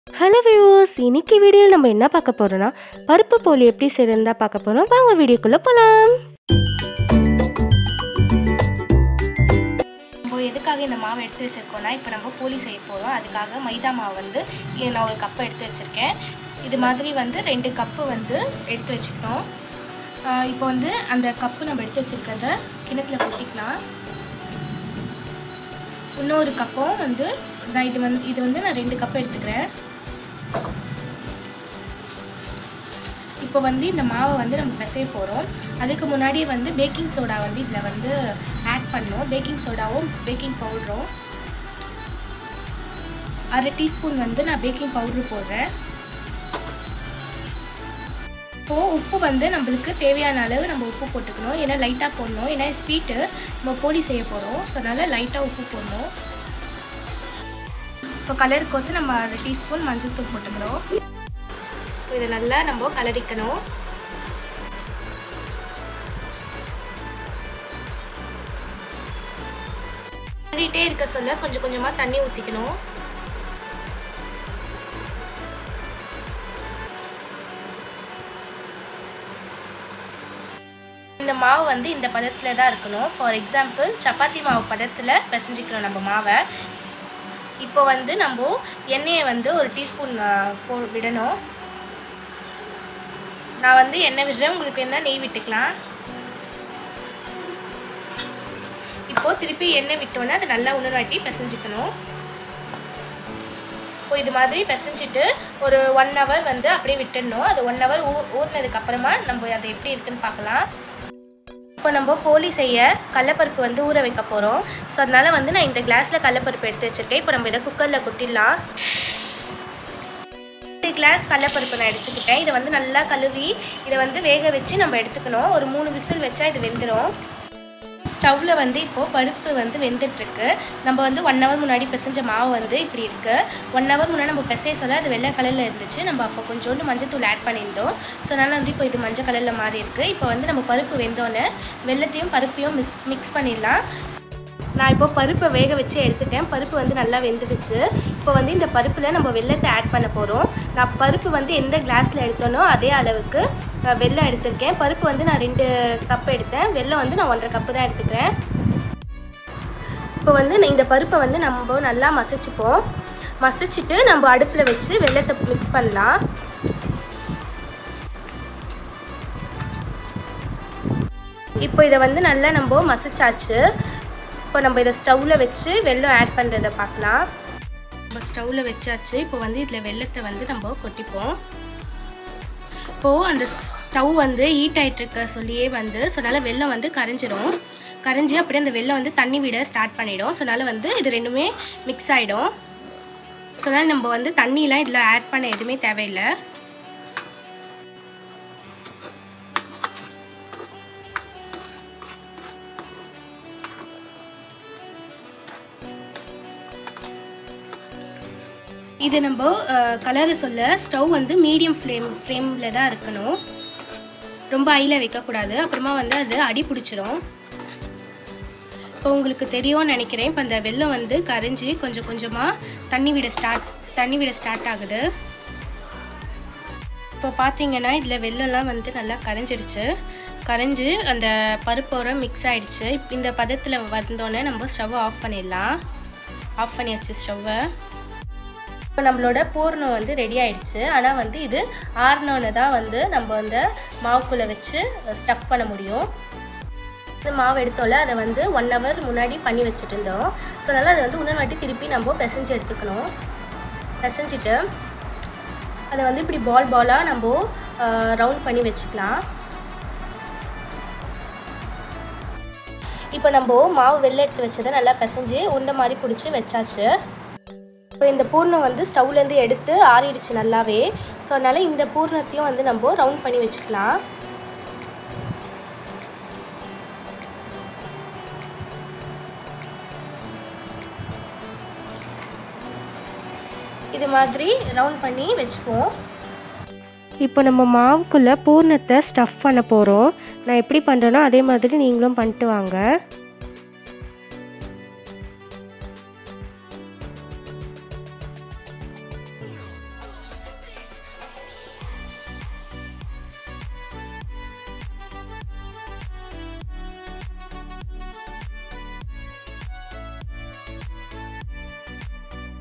hello viewers இன்னைக்கு வீடியோவில் நம்ம என்ன பார்க்க போறோம்னா பருப்பு போலி எப்படி செய்யறதா பார்க்க போறோம் வாங்க வீடியோக்குள்ள போலாம் நம்ம எதுக்காக இந்த மாவை எடுத்து வச்சுருக்கோம்னா இப்போ நம்ம போலி செய்ய போகிறோம் அதுக்காக மைதா மாவு வந்து இ- நான் ஒரு கப்பு எடுத்து வச்சுருக்கேன் இது மாதிரி வந்து ரெண்டு கப்பு வந்து எடுத்து வச்சுக்கணும் ஆஹ் இப்போ வந்து அந்த கப்பு நம்ம எடுத்து வச்சுருக்கிறத கிணத்துல கொட்டிக்கலாம் இன்னொரு கப்பும் வந்து நான் இது வந்து இது வந்து நான் ரெண்டு கப்பு எடுத்துக்கிறேன் இப்போ வந்து இந்த மாவை வந்து நம்ம பிசைய போகிறோம் அதுக்கு முன்னாடியே வந்து பேக்கிங் சோடா வந்து இதில் வந்து ஆட் பண்ணோம் பேக்கிங் சோடாவும் பேக்கிங் பவுடரும் அரை டீஸ்பூன் வந்து நான் பேக்கிங் பவுடர் போடுறேன் இப்போது உப்பு வந்து நம்மளுக்கு தேவையான அளவு நம்ம உப்பு போட்டுக்கணும் ஏன்னா லைட்டாக போடணும் ஏன்னா ஸ்வீட்டு நம்ம போலி செய்ய போகிறோம் ஸோ அதனால் லைட்டாக உப்பு போடணும் இப்போ கலருக்கோசம் நம்ம அரை டீஸ்பூன் மஞ்சள் தூள் போட்டுக்கிறோம் இப்போ இதை நல்லா நம்ம கலரிக்கணும் கலரிட்டே இருக்க சொல்ல கொஞ்சம் கொஞ்சமாக தண்ணி ஊற்றிக்கணும் இந்த மாவு வந்து இந்த பதத்தில் தான் இருக்கணும் ஃபார் எக்ஸாம்பிள் சப்பாத்தி மாவு பதத்தில் பிசைஞ்சிக்கணும் நம்ம மாவை இப்போ வந்து நம்ம எண்ணெயை வந்து ஒரு டீஸ்பூன் போ விடணும் நான் வந்து எண்ணெய் விடுறேன் உங்களுக்கு என்ன நெய் விட்டுக்கலாம் இப்போது திருப்பி எண்ணெய் விட்டோன்னே அதை நல்லா உணர் வாட்டி பிசைஞ்சிக்கணும் இப்போ இது மாதிரி பிசைஞ்சிட்டு ஒரு ஒன் ஹவர் வந்து அப்படியே விட்டுடணும் அது ஒன் ஹவர் ஊ ஊறினதுக்கு அப்புறமா நம்ம அது எப்படி இருக்குன்னு பார்க்கலாம் இப்போ நம்ம போலி செய்ய கடலப்பருப்பு வந்து ஊற வைக்க போகிறோம் ஸோ அதனால் வந்து நான் இந்த கிளாஸில் கடலப்பருப்பு எடுத்து வச்சுருக்கேன் இப்போ நம்ம இதை குக்கரில் கொட்டிடலாம் ரெண்டு கிளாஸ் கடலப்பருப்பு நான் எடுத்துக்கிட்டேன் இதை வந்து நல்லா கழுவி இதை வந்து வேக வச்சு நம்ம எடுத்துக்கணும் ஒரு மூணு விசில் வச்சா இது வெந்துடும் ஸ்டவ்வில் வந்து இப்போது பருப்பு வந்து வெந்துட்டுருக்கு நம்ம வந்து ஒன் ஹவர் முன்னாடி பிசைஞ்ச மாவு வந்து இப்படி இருக்குது ஒன் ஹவர் முன்னாடி நம்ம பிசைய சொல்ல அது வெள்ளை கலரில் இருந்துச்சு நம்ம அப்போ கொஞ்சோண்டு மஞ்சத்தூள் ஆட் பண்ணியிருந்தோம் ஸோ அதனால் வந்து இப்போ இது மஞ்சள் கலரில் மாறி இருக்குது இப்போ வந்து நம்ம பருப்பு வெந்தோன்னே வெள்ளத்தையும் பருப்பையும் மிக்ஸ் மிக்ஸ் பண்ணிடலாம் நான் இப்போ பருப்பை வேக வச்சு எடுத்துட்டேன் பருப்பு வந்து நல்லா வெந்துடுச்சு இப்போ வந்து இந்த பருப்பில் நம்ம வெள்ளத்தை ஆட் பண்ண போகிறோம் நான் பருப்பு வந்து எந்த கிளாஸில் எடுத்தோனோ அதே அளவுக்கு அஹ், வெல்லம் எடுத்திருக்கேன் பருப்பு வந்து நான் ரெண்டு கப் எடுத்தேன் வெல்லம் வந்து நான் ஒன்றரை கப்பு தான் எடுத்துக்கிறேன் இப்போ வந்து நான் இந்த பருப்பை வந்து நம்ம நல்லா மசிச்சுப்போம் மசிச்சுட்டு நம்ம அடுப்பில் வச்சு வெள்ளத்தை மிக்ஸ் பண்ணலாம் இப்போ இதை வந்து நல்லா நம்ம மசிச்சாச்சு இப்போ நம்ம இதை ஸ்டவ்வில் வச்சு வெல்லம் ஆட் பண்ணுறத பார்க்கலாம் நம்ம ஸ்டவ்வில் வச்சாச்சு இப்போ வந்து இதில் வெள்ளத்தை வந்து நம்ம கொட்டிப்போம் இப்போது அந்த ஸ்டவ் வந்து ஹீட் ஆகிட்டு இருக்க சொல்லியே வந்து ஸோ அதனால் வெள்ளம் வந்து கரைஞ்சிரும் கரைஞ்சி அப்படியே அந்த வெள்ளம் வந்து தண்ணி விட ஸ்டார்ட் பண்ணிடும் ஸோ அதனால் வந்து இது ரெண்டுமே மிக்ஸ் ஆகிடும் ஸோ அதனால் நம்ம வந்து தண்ணியெலாம் இதில் ஆட் பண்ண எதுவுமே தேவையில்லை இது நம்ம கலரை சொல்ல ஸ்டவ் வந்து மீடியம் ஃப்ளேம் ஃப்ளேமில் தான் இருக்கணும் ரொம்ப ஹையில் வைக்கக்கூடாது அப்புறமா வந்து அது அடி பிடிச்சிரும் இப்போ உங்களுக்கு தெரியும்னு நினைக்கிறேன் இப்போ அந்த வெள்ளம் வந்து கரைஞ்சி கொஞ்சம் கொஞ்சமாக தண்ணி விட ஸ்டார்ட் தண்ணி விட ஸ்டார்ட் ஆகுது இப்போ பார்த்தீங்கன்னா இதில் வெள்ளம்லாம் வந்து நல்லா கரைஞ்சிடுச்சு கரைஞ்சி அந்த பருப்போட மிக்ஸ் ஆயிடுச்சு இப்போ இந்த பதத்தில் வந்தோடனே நம்ம ஸ்டவ்வை ஆஃப் பண்ணிடலாம் ஆஃப் பண்ணியாச்சு ஸ்டவ்வை இப்போ நம்மளோட பூர்ணம் வந்து ரெடி ஆயிடுச்சு ஆனால் வந்து இது ஆறுனோன்னு தான் வந்து நம்ம அந்த மாவுக்குள்ளே வச்சு ஸ்டஃப் பண்ண முடியும் இந்த மாவு எடுத்தோம்ல அதை வந்து ஒன் ஹவர் முன்னாடி பண்ணி வச்சுட்டு இருந்தோம் ஸோ அதனால் அதை வந்து இன்னொரு வாட்டி திருப்பி நம்ம பிசைஞ்சு எடுத்துக்கணும் பிசைஞ்சிட்டு அதை வந்து இப்படி பால் பாலாக நம்ம ரவுண்ட் பண்ணி வச்சுக்கலாம் இப்போ நம்ம மாவு வெளில எடுத்து வச்சதை நல்லா பிசைஞ்சு உருண்டை மாதிரி பிடிச்சி வச்சாச்சு இப்போ இந்த பூர்ணம் வந்து ஸ்டவ்லேருந்து எடுத்து ஆறிடுச்சு நல்லாவே ஸோ அதனால் இந்த பூர்ணத்தையும் வந்து நம்ம ரவுண்ட் பண்ணி வச்சுக்கலாம் இது மாதிரி ரவுண்ட் பண்ணி வச்சுப்போம் இப்போ நம்ம மாவுக்குள்ளே பூர்ணத்தை ஸ்டஃப் பண்ண போகிறோம் நான் எப்படி பண்ணுறேனோ அதே மாதிரி நீங்களும் பண்ணிட்டு வாங்க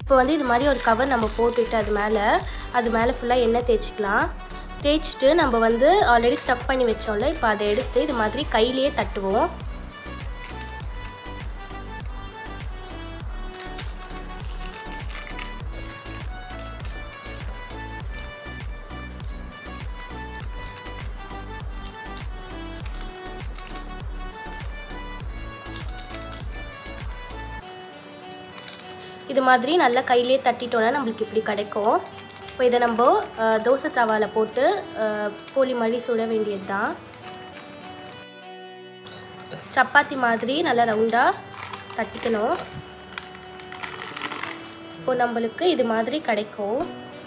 இப்போ வந்து இது மாதிரி ஒரு கவர் நம்ம போட்டுட்டு அது மேலே அது மேலே ஃபுல்லாக எண்ணெய் தேய்ச்சிக்கலாம் தேய்ச்சிட்டு நம்ம வந்து ஆல்ரெடி ஸ்டஃப் பண்ணி வச்சோம்ல இப்போ அதை எடுத்து இது மாதிரி கையிலேயே தட்டுவோம் இது மாதிரி நல்லா கையிலே தட்டிட்டோன்னா நம்மளுக்கு இப்படி கிடைக்கும் இப்போ இதை நம்ம அஹ், தோசை தவாவில் போட்டு அஹ், போலி மாதிரி சுட வேண்டியது தான் சப்பாத்தி மாதிரி நல்லா ரவுண்டாக தட்டிக்கணும் இப்போ நம்மளுக்கு இது மாதிரி கிடைக்கும்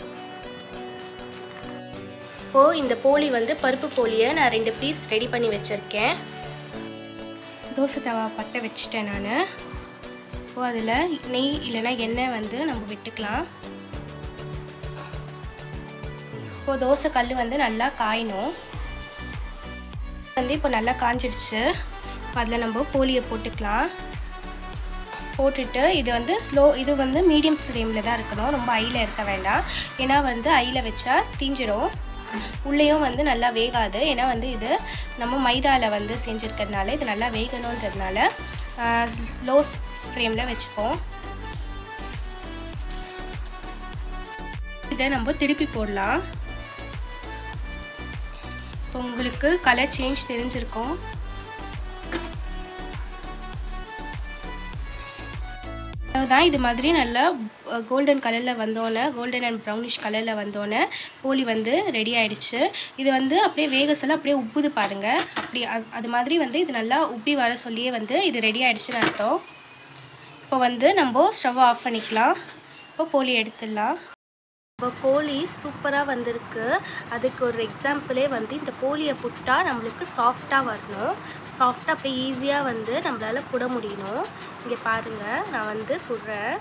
இப்போது இந்த போலி வந்து பருப்பு போலியை நான் ரெண்டு பீஸ் ரெடி பண்ணி வச்சுருக்கேன் தோசை தவா பற்ற வச்சுட்டேன் நான் இப்போது அதில் நெய் இல்லைன்னா எண்ணெய் வந்து நம்ம விட்டுக்கலாம் இப்போது தோசை கல் வந்து நல்லா காயணும் வந்து இப்போ நல்லா காஞ்சிடுச்சு அதில் நம்ம போலியை போட்டுக்கலாம் போட்டுட்டு இது வந்து ஸ்லோ இது வந்து மீடியம் ஃப்ளேமில் தான் இருக்கணும் ரொம்ப ஐயில் இருக்க வேண்டாம் ஏன்னா வந்து ஐயில் வச்சா தீஞ்சிடும் உள்ளேயும் வந்து நல்லா வேகாது ஏன்னா வந்து இது நம்ம மைதாவில் வந்து செஞ்சுருக்கிறதுனால இது நல்லா வேகணுன்றதுனால லோஸ் ஃப்ளேமில் வச்சுப்போம் இதை நம்ம திருப்பி போடலாம் இப்போ உங்களுக்கு கலர் சேஞ்ச் தெரிஞ்சிருக்கும் தான் இது மாதிரி நல்லா கோல்டன் கலரில் வந்தோன்னே கோல்டன் அண்ட் ப்ரௌனிஷ் கலரில் வந்தோன்னே போலி வந்து ரெடி ஆயிடுச்சு இது வந்து அப்படியே வேக சொல்ல அப்படியே உப்புது பாருங்கள் அப்படி அது- அது மாதிரி வந்து இது நல்லா உப்பி வர சொல்லியே வந்து இது ரெடி ஆயிடுச்சுன்னு அர்த்தம் இப்போ வந்து நம்ம ஸ்டவ் ஆஃப் பண்ணிக்கலாம் இப்போ போலி எடுத்துடலாம் இப்போ போலி சூப்பராக வந்திருக்கு அதுக்கு ஒரு எக்ஸாம்பிளே வந்து இந்த போலியை புட்டா நம்மளுக்கு சாஃப்டாக வரணும் சாஃப்டாக அப்படியே ஈஸியாக வந்து நம்மளால் புட முடியணும் இங்கே பாருங்கள் நான் வந்து புடுறேன்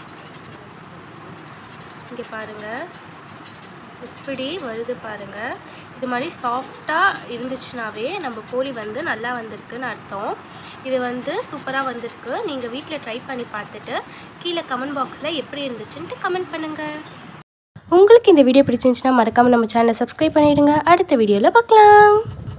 இங்கே பாருங்கள் இப்படி வருது பாருங்கள் இது மாதிரி சாஃப்டாக இருந்துச்சுனாவே நம்ம போலி வந்து நல்லா வந்திருக்குன்னு அர்த்தம் இது வந்து சூப்பராக வந்திருக்கு நீங்கள் வீட்டில் ட்ரை பண்ணி பார்த்துட்டு கீழே கமெண்ட் பாக்ஸில் எப்படி இருந்துச்சுன்ட்டு கமெண்ட் பண்ணுங்கள் உங்களுக்கு இந்த வீடியோ பிடிச்சிருந்துச்சுன்னா மறக்காமல் நம்ம சேனலை சப்ஸ்கிரைப் பண்ணிவிடுங்க அடுத்த வீடியோவில் பார்க்கலாம்